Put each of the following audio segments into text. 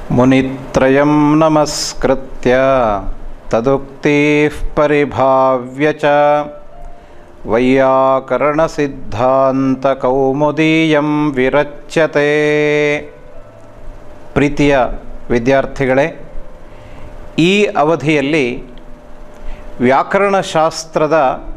मुनित्रयं नमस्कृत्य तदुक्तिः परिभाव्य च ವೈಯಾಕರಣಸಿದ್ಧಾಂತಕೌಮುದೀಯಂ ವಿರಚ್ಯತೆ ಪ್ರೀತಿಯ ವಿದ್ಯಾರ್ಥಿಗಳೇ ಈ ಅವಧಿಯಲ್ಲಿ ವ್ಯಾಕರಣಶಾಸ್ತ್ರದ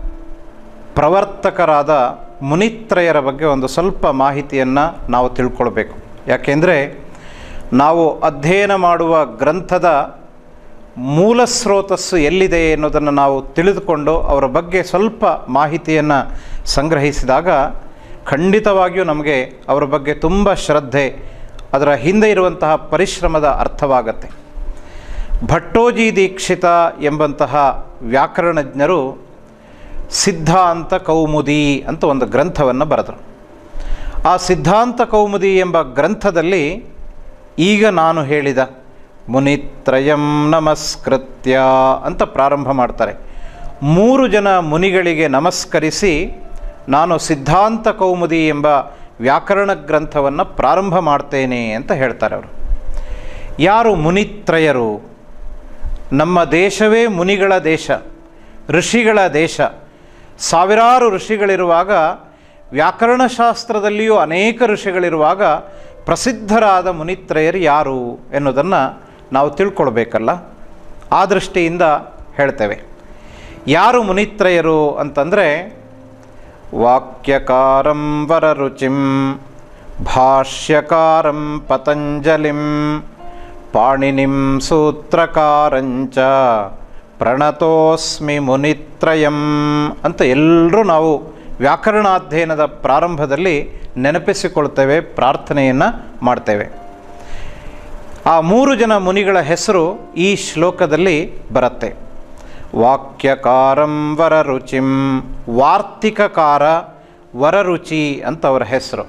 ಪ್ರವರ್ತಕರಾದ ಮುನಿತ್ರಯರ ಬಗ್ಗೆ ಒಂದು ಸ್ವಲ್ಪ ಮಾಹಿತಿಯನ್ನು ನಾವು ತಿಳ್ಕೊಳ್ಬೇಕು ಯಾಕೆಂದರೆ ನಾವು ಅಧ್ಯಯನ ಮಾಡುವ ಗ್ರಂಥದ ಮೂಲ ಸ್ರೋತಸ್ಸು ಎಲ್ಲಿದೆ ಎನ್ನುವುದನ್ನು ನಾವು ತಿಳಿದುಕೊಂಡು ಅವರ ಬಗ್ಗೆ ಸ್ವಲ್ಪ ಮಾಹಿತಿಯನ್ನು ಸಂಗ್ರಹಿಸಿದಾಗ ಖಂಡಿತವಾಗಿಯೂ ನಮಗೆ ಅವರ ಬಗ್ಗೆ ತುಂಬ ಶ್ರದ್ಧೆ ಅದರ ಹಿಂದೆ ಇರುವಂತಹ ಪರಿಶ್ರಮದ ಅರ್ಥವಾಗತ್ತೆ ಭಟ್ಟೋಜಿ ದೀಕ್ಷಿತ ಎಂಬಂತಹ ವ್ಯಾಕರಣಜ್ಞರು ಸಿದ್ಧಾಂತ ಕೌಮುದಿ ಅಂತ ಒಂದು ಗ್ರಂಥವನ್ನು ಬರೆದರು ಆ ಸಿದ್ಧಾಂತ ಕೌಮುದಿ ಎಂಬ ಗ್ರಂಥದಲ್ಲಿ ಈಗ ನಾನು ಹೇಳಿದ ಮುನಿತ್ರಯಂ ನಮಸ್ಕೃತ್ಯ ಅಂತ ಪ್ರಾರಂಭ ಮಾಡ್ತಾರೆ ಮೂರು ಜನ ಮುನಿಗಳಿಗೆ ನಮಸ್ಕರಿಸಿ ನಾನು ಸಿದ್ಧಾಂತ ಕೌಮುದಿ ಎಂಬ ವ್ಯಾಕರಣ ಗ್ರಂಥವನ್ನು ಪ್ರಾರಂಭ ಮಾಡ್ತೇನೆ ಅಂತ ಹೇಳ್ತಾರೆ ಅವರು ಯಾರು ಮುನಿತ್ರಯರು ನಮ್ಮ ದೇಶವೇ ಮುನಿಗಳ ದೇಶ ಋಷಿಗಳ ದೇಶ ಸಾವಿರಾರು ಋಷಿಗಳಿರುವಾಗ ವ್ಯಾಕರಣಶಾಸ್ತ್ರದಲ್ಲಿಯೂ ಅನೇಕ ಋಷಿಗಳಿರುವಾಗ ಪ್ರಸಿದ್ಧರಾದ ಮುನಿತ್ರಯರು ಯಾರು ಎನ್ನುವುದನ್ನು ನಾವು ತಿಳ್ಕೊಳ್ಬೇಕಲ್ಲ ಆ ದೃಷ್ಟಿಯಿಂದ ಹೇಳ್ತೇವೆ ಯಾರು ಮುನಿತ್ರಯರು ಅಂತಂದರೆ ವಾಕ್ಯಕಾರಂ ವರರುಚಿಂ ಭಾಷ್ಯಕಾರಂ ಪತಂಜಲಿಂ ಪಾಣಿನಿಂ ಸೂತ್ರಕಾರಂಚ ಪ್ರಣತೋಸ್ಮಿ ಮುನಿತ್ರಯಂ ಅಂತ ಎಲ್ಲರೂ ನಾವು ವ್ಯಾಕರಣಾಧ್ಯಯನದ ಪ್ರಾರಂಭದಲ್ಲಿ ನೆನಪಿಸಿಕೊಳ್ತೇವೆ ಪ್ರಾರ್ಥನೆಯನ್ನು ಮಾಡ್ತೇವೆ ಆ ಮೂರು ಜನ ಮುನಿಗಳ ಹೆಸರು ಈ ಶ್ಲೋಕದಲ್ಲಿ ಬರುತ್ತೆ ವಾಕ್ಯಕಾರಂ ವರರುಚಿಂ ವಾರ್ತಿಕಕಾರ ವರರುಚಿ ಅಂತ ಅವರ ಹೆಸರು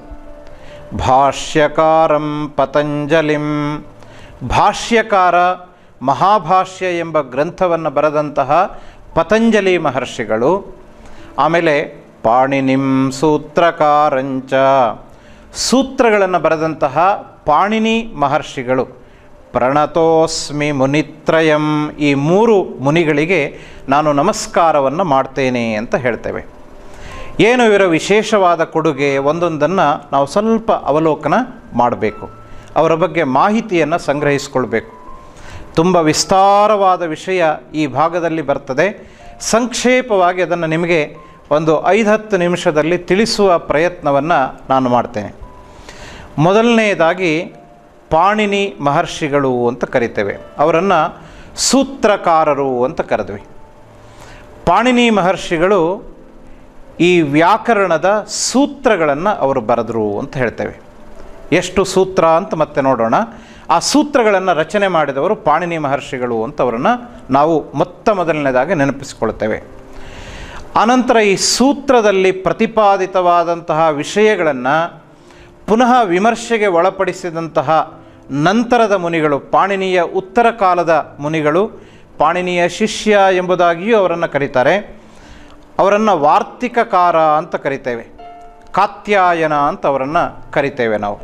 ಭಾಷ್ಯಕಾರಂ ಪತಂಜಲಿಂ ಭಾಷ್ಯಕಾರ ಮಹಾಭಾಷ್ಯ ಎಂಬ ಗ್ರಂಥವನ್ನು ಬರೆದಂತಹ ಪತಂಜಲಿ ಮಹರ್ಷಿಗಳು ಆಮೇಲೆ ಪಾಣಿನಿಂ ಸೂತ್ರಕಾರಂಚ ಸೂತ್ರಗಳನ್ನು ಬರೆದಂತಹ ಪಾಣಿನಿ ಮಹರ್ಷಿಗಳು ಪ್ರಣತೋಸ್ಮಿ ಮುನಿತ್ರಯಂ ಈ ಮೂರು ಮುನಿಗಳಿಗೆ ನಾನು ನಮಸ್ಕಾರವನ್ನು ಮಾಡ್ತೇನೆ ಅಂತ ಹೇಳ್ತೇವೆ ಏನು ಇವರ ವಿಶೇಷವಾದ ಕೊಡುಗೆ ಒಂದೊಂದನ್ನು ನಾವು ಸ್ವಲ್ಪ ಅವಲೋಕನ ಮಾಡಬೇಕು ಅವರ ಬಗ್ಗೆ ಮಾಹಿತಿಯನ್ನು ಸಂಗ್ರಹಿಸಿಕೊಳ್ಬೇಕು ತುಂಬ ವಿಸ್ತಾರವಾದ ವಿಷಯ ಈ ಭಾಗದಲ್ಲಿ ಬರ್ತದೆ ಸಂಕ್ಷೇಪವಾಗಿ ಅದನ್ನು ನಿಮಗೆ ಒಂದು ಐದು ಹತ್ತು ನಿಮಿಷದಲ್ಲಿ ತಿಳಿಸುವ ಪ್ರಯತ್ನವನ್ನು ನಾನು ಮಾಡ್ತೇನೆ ಮೊದಲನೆಯದಾಗಿ ಪಾಣಿನಿ ಮಹರ್ಷಿಗಳು ಅಂತ ಕರಿತೇವೆ ಅವರನ್ನು ಸೂತ್ರಕಾರರು ಅಂತ ಕರೆದ್ವಿ ಪಾಣಿನಿ ಮಹರ್ಷಿಗಳು ಈ ವ್ಯಾಕರಣದ ಸೂತ್ರಗಳನ್ನು ಅವರು ಬರೆದರು ಅಂತ ಹೇಳ್ತೇವೆ ಎಷ್ಟು ಸೂತ್ರ ಅಂತ ಮತ್ತೆ ನೋಡೋಣ ಆ ಸೂತ್ರಗಳನ್ನು ರಚನೆ ಮಾಡಿದವರು ಪಾಣಿನಿ ಮಹರ್ಷಿಗಳು ಅಂತ ಅವರನ್ನು ನಾವು ಮೊತ್ತ ಮೊದಲನೇದಾಗಿ ನೆನಪಿಸಿಕೊಳ್ತೇವೆ ಅನಂತರ ಈ ಸೂತ್ರದಲ್ಲಿ ಪ್ರತಿಪಾದಿತವಾದಂತಹ ವಿಷಯಗಳನ್ನು ಪುನಃ ವಿಮರ್ಶೆಗೆ ಒಳಪಡಿಸಿದಂತಹ ನಂತರದ ಮುನಿಗಳು ಪಾಣಿನಿಯ ಉತ್ತರ ಕಾಲದ ಮುನಿಗಳು ಪಾಣಿನಿಯ ಶಿಷ್ಯ ಎಂಬುದಾಗಿಯೂ ಅವರನ್ನು ಕರೀತಾರೆ ಅವರನ್ನು ವಾರ್ತಿಕಕಾರ ಅಂತ ಕರಿತೇವೆ ಕಾತ್ಯಾಯನ ಅಂತ ಅವರನ್ನು ಕರಿತೇವೆ ನಾವು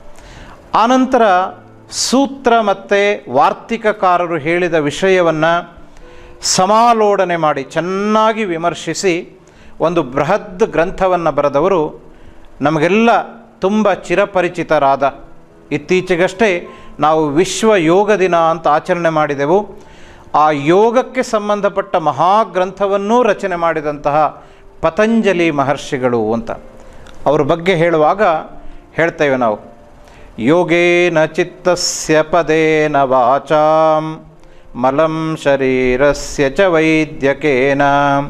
ಆನಂತರ ಸೂತ್ರ ಮತ್ತು ವಾರ್ತಿಕಕಾರರು ಹೇಳಿದ ವಿಷಯವನ್ನು ಸಮಾಲೋಡನೆ ಮಾಡಿ ಚೆನ್ನಾಗಿ ವಿಮರ್ಶಿಸಿ ಒಂದು ಬೃಹದ್ ಗ್ರಂಥವನ್ನು ಬರೆದವರು ನಮಗೆಲ್ಲ ತುಂಬ ಚಿರಪರಿಚಿತರಾದ ಇತ್ತೀಚೆಗಷ್ಟೇ ನಾವು ವಿಶ್ವ ಯೋಗ ದಿನ ಅಂತ ಆಚರಣೆ ಮಾಡಿದೆವು ಆ ಯೋಗಕ್ಕೆ ಸಂಬಂಧಪಟ್ಟ ಮಹಾಗ್ರಂಥವನ್ನೂ ರಚನೆ ಮಾಡಿದಂತಹ ಪತಂಜಲಿ ಮಹರ್ಷಿಗಳು ಅಂತ ಅವ್ರ ಬಗ್ಗೆ ಹೇಳುವಾಗ ಹೇಳ್ತೇವೆ ನಾವು ಯೋಗೇನ ಚಿತ್ತಸ್ಯ ಪದೇನ ವಾಚಾಂ ಮಲಂ ಶರೀರಸ್ಯ ಚ ವೈದ್ಯಕೇನ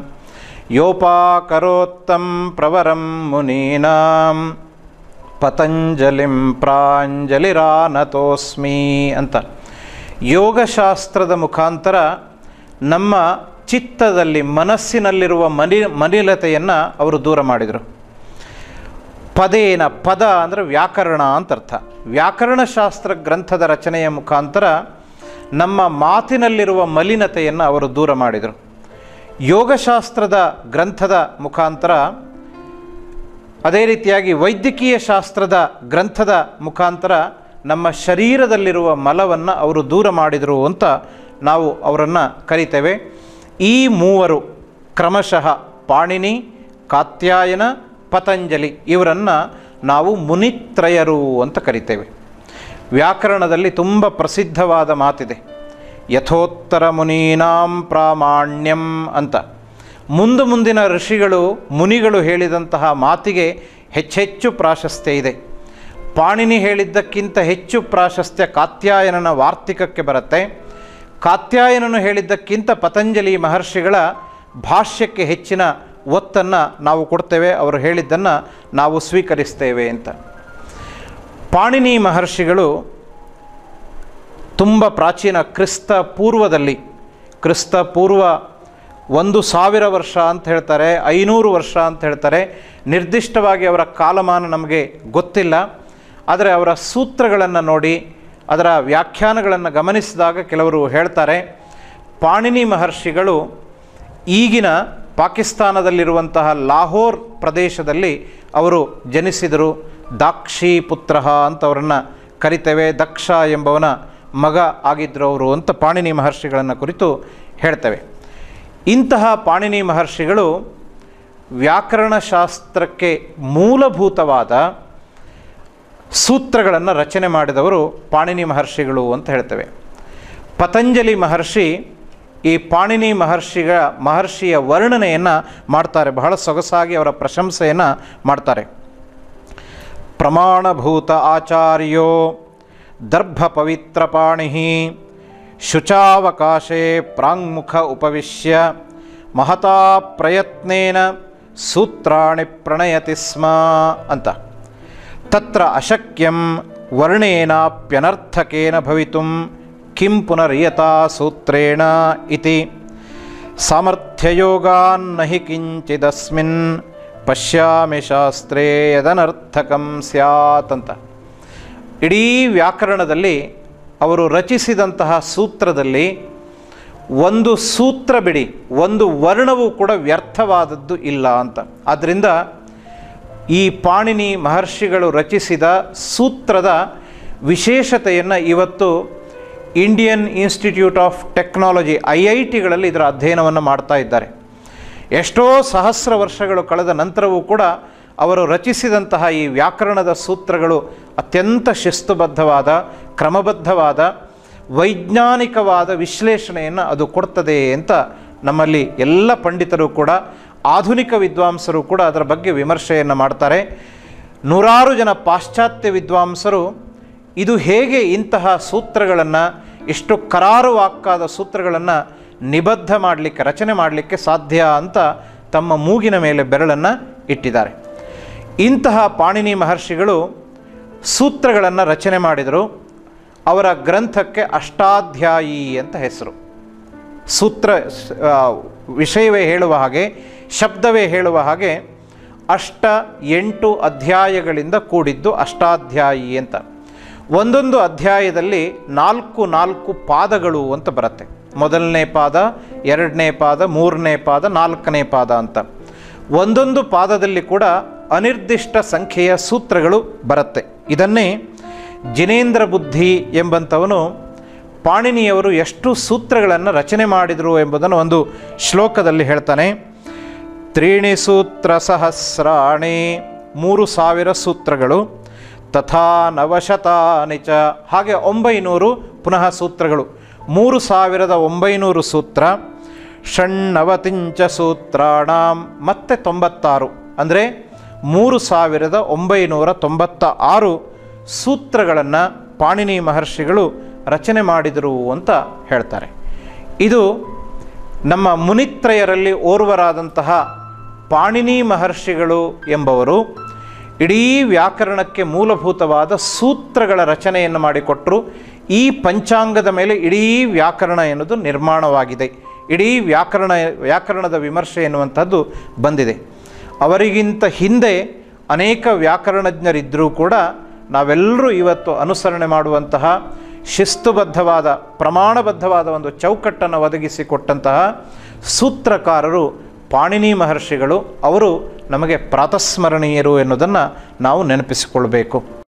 ಯೋಪಾಕರೋತ್ತಂ ಪ್ರವರಂ ಮುನೀನಾಂ ಪತಂಜಲಿಂ ಪ್ರಾಂಜಲಿರಾನತೋಸ್ಮಿ ಅಂತ ಯೋಗಶಾಸ್ತ್ರದ ಮುಖಾಂತರ ನಮ್ಮ ಚಿತ್ತದಲ್ಲಿ ಮನಸ್ಸಿನಲ್ಲಿರುವ ಮನಿ ಮನಿಲತೆಯನ್ನು ಅವರು ದೂರ ಮಾಡಿದರು ಪದೇನ ಪದ ಅಂದರೆ ವ್ಯಾಕರಣ ಅಂತ ಅರ್ಥ ವ್ಯಾಕರಣಶಾಸ್ತ್ರ ಗ್ರಂಥದ ರಚನೆಯ ಮುಖಾಂತರ ನಮ್ಮ ಮಾತಿನಲ್ಲಿರುವ ಮಲಿನತೆಯನ್ನು ಅವರು ದೂರ ಮಾಡಿದರು ಯೋಗಶಾಸ್ತ್ರದ ಗ್ರಂಥದ ಮುಖಾಂತರ ಅದೇ ರೀತಿಯಾಗಿ ವೈದ್ಯಕೀಯ ಶಾಸ್ತ್ರದ ಗ್ರಂಥದ ಮುಖಾಂತರ ನಮ್ಮ ಶರೀರದಲ್ಲಿರುವ ಮಲವನ್ನು ಅವರು ದೂರ ಮಾಡಿದರು ಅಂತ ನಾವು ಅವರನ್ನು ಕರಿತೇವೆ ಈ ಮೂವರು ಕ್ರಮಶಃ ಪಾಣಿನಿ ಕಾತ್ಯಾಯನ ಪತಂಜಲಿ ಇವರನ್ನು ನಾವು ಮುನಿತ್ರಯರು ಅಂತ ಕರಿತೇವೆ ವ್ಯಾಕರಣದಲ್ಲಿ ತುಂಬ ಪ್ರಸಿದ್ಧವಾದ ಮಾತಿದೆ ಯಥೋತ್ತರ ಮುನೀನಾಂ ಪ್ರಾಮಾಣ್ಯಂ ಅಂತ ಮುಂದು ಮುಂದಿನ ಋಷಿಗಳು ಮುನಿಗಳು ಹೇಳಿದಂತಹ ಮಾತಿಗೆ ಹೆಚ್ಚೆಚ್ಚು ಪ್ರಾಶಸ್ತ್ಯ ಇದೆ ಪಾಣಿನಿ ಹೇಳಿದ್ದಕ್ಕಿಂತ ಹೆಚ್ಚು ಪ್ರಾಶಸ್ತ್ಯ ಕಾತ್ಯಾಯನನ ವಾರ್ತಿಕಕ್ಕೆ ಬರುತ್ತೆ ಕಾತ್ಯಾಯನನು ಹೇಳಿದ್ದಕ್ಕಿಂತ ಪತಂಜಲಿ ಮಹರ್ಷಿಗಳ ಭಾಷ್ಯಕ್ಕೆ ಹೆಚ್ಚಿನ ಒತ್ತನ್ನು ನಾವು ಕೊಡ್ತೇವೆ ಅವರು ಹೇಳಿದ್ದನ್ನು ನಾವು ಸ್ವೀಕರಿಸ್ತೇವೆ ಅಂತ ಪಾಣಿನಿ ಮಹರ್ಷಿಗಳು ತುಂಬ ಪ್ರಾಚೀನ ಕ್ರಿಸ್ತ ಪೂರ್ವದಲ್ಲಿ ಕ್ರಿಸ್ತ ಪೂರ್ವ ಒಂದು ಸಾವಿರ ವರ್ಷ ಅಂತ ಹೇಳ್ತಾರೆ ಐನೂರು ವರ್ಷ ಅಂತ ಹೇಳ್ತಾರೆ ನಿರ್ದಿಷ್ಟವಾಗಿ ಅವರ ಕಾಲಮಾನ ನಮಗೆ ಗೊತ್ತಿಲ್ಲ ಆದರೆ ಅವರ ಸೂತ್ರಗಳನ್ನು ನೋಡಿ ಅದರ ವ್ಯಾಖ್ಯಾನಗಳನ್ನು ಗಮನಿಸಿದಾಗ ಕೆಲವರು ಹೇಳ್ತಾರೆ ಪಾಣಿನಿ ಮಹರ್ಷಿಗಳು ಈಗಿನ ಪಾಕಿಸ್ತಾನದಲ್ಲಿರುವಂತಹ ಲಾಹೋರ್ ಪ್ರದೇಶದಲ್ಲಿ ಅವರು ಜನಿಸಿದರು ದಾಕ್ಷಿ ಪುತ್ರ ಅಂತ ಅವರನ್ನು ಕರಿತೇವೆ ದಕ್ಷ ಎಂಬವನ ಮಗ ಆಗಿದ್ದರು ಅವರು ಅಂತ ಪಾಣಿನಿ ಮಹರ್ಷಿಗಳನ್ನು ಕುರಿತು ಹೇಳ್ತೇವೆ ಇಂತಹ ಪಾಣಿನಿ ಮಹರ್ಷಿಗಳು ವ್ಯಾಕರಣಶಾಸ್ತ್ರಕ್ಕೆ ಮೂಲಭೂತವಾದ ಸೂತ್ರಗಳನ್ನು ರಚನೆ ಮಾಡಿದವರು ಪಾಣಿನಿ ಮಹರ್ಷಿಗಳು ಅಂತ ಹೇಳ್ತೇವೆ ಪತಂಜಲಿ ಮಹರ್ಷಿ ಈ ಪಾಣಿನಿ ಮಹರ್ಷಿಗ ಮಹರ್ಷಿಯ ವರ್ಣನೆಯನ್ನು ಮಾಡ್ತಾರೆ ಬಹಳ ಸೊಗಸಾಗಿ ಅವರ ಪ್ರಶಂಸೆಯನ್ನು ಮಾಡ್ತಾರೆ ಪ್ರಮಾಣಭೂತ ಆಚಾರ್ಯೋ ದರ್ಭ ಪವಿತ್ರ ಪಾಣಿ ಶುಚಾವಕಾಶೆ ಪ್ರಾಂಗ್ಮುಖ ಉಪವಿಶ್ಯ ಮಹತಾ ಪ್ರಯತ್ನೇನ ಸೂತ್ರಾಣಿ ಪ್ರಣಯತಿ ಸ್ಮ ಅಂತ ತತ್ರ ಅಶಕ್ಯಂ ವರ್ಣೇನಾಪ್ಯನರ್ಥಕೇನ ಭವಿತುಂ ಕಿಂ ಪುನರಿಯತಾ ಸೂತ್ರೇಣ ಇತಿ ಸಾಮರ್ಥ್ಯಯೋಗಾನ್ನ ಹಿ ಕಿಂಚಿದಸ್ಮಿನ್ ಪಶ್ಯಾಮಿ ಶಾಸ್ತ್ರೇ ಯದನರ್ಥಕಂ ಸ್ಯಾತ್ ಅಂತ ಇಡೀ ವ್ಯಾಕರಣದಲ್ಲಿ ಅವರು ರಚಿಸಿದಂತಹ ಸೂತ್ರದಲ್ಲಿ ಒಂದು ಸೂತ್ರ ಬಿಡಿ ಒಂದು ವರ್ಣವೂ ಕೂಡ ವ್ಯರ್ಥವಾದದ್ದು ಇಲ್ಲ ಅಂತ ಆದ್ದರಿಂದ ಈ ಪಾಣಿನಿ ಮಹರ್ಷಿಗಳು ರಚಿಸಿದ ಸೂತ್ರದ ವಿಶೇಷತೆಯನ್ನು ಇವತ್ತು Indian Institute of Technology I I ಟಿಗಳಲ್ಲಿ ಇದರ ಅಧ್ಯಯನವನ್ನು ಮಾಡ್ತಾ ಇದ್ದಾರೆ ಎಷ್ಟೋ ಸಹಸ್ರ ವರ್ಷಗಳು ಕಳೆದ ನಂತರವೂ ಕೂಡ ಅವರು ರಚಿಸಿದಂತಹ ಈ ವ್ಯಾಕರಣದ ಸೂತ್ರಗಳು ಅತ್ಯಂತ ಶಿಸ್ತುಬದ್ಧವಾದ ಕ್ರಮಬದ್ಧವಾದ ವೈಜ್ಞಾನಿಕವಾದ ವಿಶ್ಲೇಷಣೆಯನ್ನು ಅದು ಕೊಡ್ತದೆ ಅಂತ ನಮ್ಮಲ್ಲಿ ಎಲ್ಲ ಪಂಡಿತರು ಕೂಡ ಆಧುನಿಕ ವಿದ್ವಾಂಸರು ಕೂಡ ಅದರ ಬಗ್ಗೆ ವಿಮರ್ಶೆಯನ್ನು ಮಾಡ್ತಾರೆ ನೂರಾರು ಜನ ಪಾಶ್ಚಾತ್ಯ ವಿದ್ವಾಂಸರು ಇದು ಹೇಗೆ ಇಂತಹ ಸೂತ್ರಗಳನ್ನು ಇಷ್ಟು ಕರಾರುವಾಕ್ಕಾದ ಸೂತ್ರಗಳನ್ನು ನಿಬದ್ಧ ಮಾಡಲಿಕ್ಕೆ ರಚನೆ ಮಾಡಲಿಕ್ಕೆ ಸಾಧ್ಯ ಅಂತ ತಮ್ಮ ಮೂಗಿನ ಮೇಲೆ ಬೆರಳನ್ನು ಇಟ್ಟಿದ್ದಾರೆ ಇಂತಹ ಪಾಣಿನಿ ಮಹರ್ಷಿಗಳು ಸೂತ್ರಗಳನ್ನು ರಚನೆ ಮಾಡಿದರು ಅವರ ಗ್ರಂಥಕ್ಕೆ ಅಷ್ಟಾಧ್ಯಾಯಿ ಅಂತ ಹೆಸರು ಸೂತ್ರ ಆ, ವಿಷಯವೇ ಹೇಳುವ ಹಾಗೆ ಶಬ್ದವೇ ಹೇಳುವ ಹಾಗೆ ಅಷ್ಟ ಎಂಟು ಅಧ್ಯಾಯಗಳಿಂದ ಕೂಡಿದ್ದು ಅಷ್ಟಾಧ್ಯಾಯಿ ಅಂತ ಒಂದೊಂದು ಅಧ್ಯಾಯದಲ್ಲಿ ನಾಲ್ಕು ನಾಲ್ಕು ಪಾದಗಳು ಅಂತ ಬರುತ್ತೆ ಮೊದಲನೇ ಪಾದ ಎರಡನೇ ಪಾದ ಮೂರನೇ ಪಾದ ನಾಲ್ಕನೇ ಪಾದ ಅಂತ ಒಂದೊಂದು ಪಾದದಲ್ಲಿ ಕೂಡ ಅನಿರ್ದಿಷ್ಟ ಸಂಖ್ಯೆಯ ಸೂತ್ರಗಳು ಬರುತ್ತೆ ಇದನ್ನೇ ಜಿನೇಂದ್ರ ಬುದ್ಧಿ ಎಂಬಂಥವನು ಪಾಣಿನಿಯವರು ಎಷ್ಟು ಸೂತ್ರಗಳನ್ನು ರಚನೆ ಮಾಡಿದರು ಎಂಬುದನ್ನು ಒಂದು ಶ್ಲೋಕದಲ್ಲಿ ಹೇಳ್ತಾನೆ ತ್ರೀಣಿ ಸೂತ್ರ ಸಹಸ್ರಾಣಿ ಮೂರು ಸಾವಿರ ಸೂತ್ರಗಳು ತಥಾ ನವಶತಾನಿ ಚ ಹಾಗೆ ಒಂಬೈನೂರು ಪುನಃ ಸೂತ್ರಗಳು ಮೂರು ಸಾವಿರದ ಒಂಬೈನೂರು ಸೂತ್ರ ಷಣ್ಣವತಿಂಚ ಸೂತ್ರಾಣಾಂ ಮತ್ತೆ ತೊಂಬತ್ತಾರು ಅಂದರೆ ಮೂರು ಸಾವಿರದ ಒಂಬೈನೂರ ತೊಂಬತ್ತ ಆರು ಸೂತ್ರಗಳನ್ನು ಪಾಣಿನಿ ಮಹರ್ಷಿಗಳು ರಚನೆ ಮಾಡಿದರು ಅಂತ ಹೇಳ್ತಾರೆ ಇದು ನಮ್ಮ ಮುನಿತ್ರಯರಲ್ಲಿ ಓರ್ವರಾದಂತಹ ಪಾಣಿನಿ ಮಹರ್ಷಿಗಳು ಎಂಬವರು ಇಡೀ ವ್ಯಾಕರಣಕ್ಕೆ ಮೂಲಭೂತವಾದ ಸೂತ್ರಗಳ ರಚನೆಯನ್ನು ಮಾಡಿಕೊಟ್ಟರು ಈ ಪಂಚಾಂಗದ ಮೇಲೆ ಇಡೀ ವ್ಯಾಕರಣ ಎನ್ನುವುದು ನಿರ್ಮಾಣವಾಗಿದೆ ಇಡೀ ವ್ಯಾಕರಣ ವ್ಯಾಕರಣದ ವಿಮರ್ಶೆ ಎನ್ನುವಂಥದ್ದು ಬಂದಿದೆ ಅವರಿಗಿಂತ ಹಿಂದೆ ಅನೇಕ ವ್ಯಾಕರಣಜ್ಞರಿದ್ದರೂ ಕೂಡ ನಾವೆಲ್ಲರೂ ಇವತ್ತು ಅನುಸರಣೆ ಮಾಡುವಂತಹ ಶಿಸ್ತುಬದ್ಧವಾದ ಪ್ರಮಾಣಬದ್ಧವಾದ ಒಂದು ಚೌಕಟ್ಟನ್ನು ಒದಗಿಸಿಕೊಟ್ಟಂತಹ ಸೂತ್ರಕಾರರು ಪಾಣಿನಿ ಮಹರ್ಷಿಗಳು ಅವರು ನಮಗೆ ಪ್ರಾತಸ್ಮರಣೀಯರು ಎನ್ನುವುದನ್ನು ನಾವು ನೆನಪಿಸಿಕೊಳ್ಬೇಕು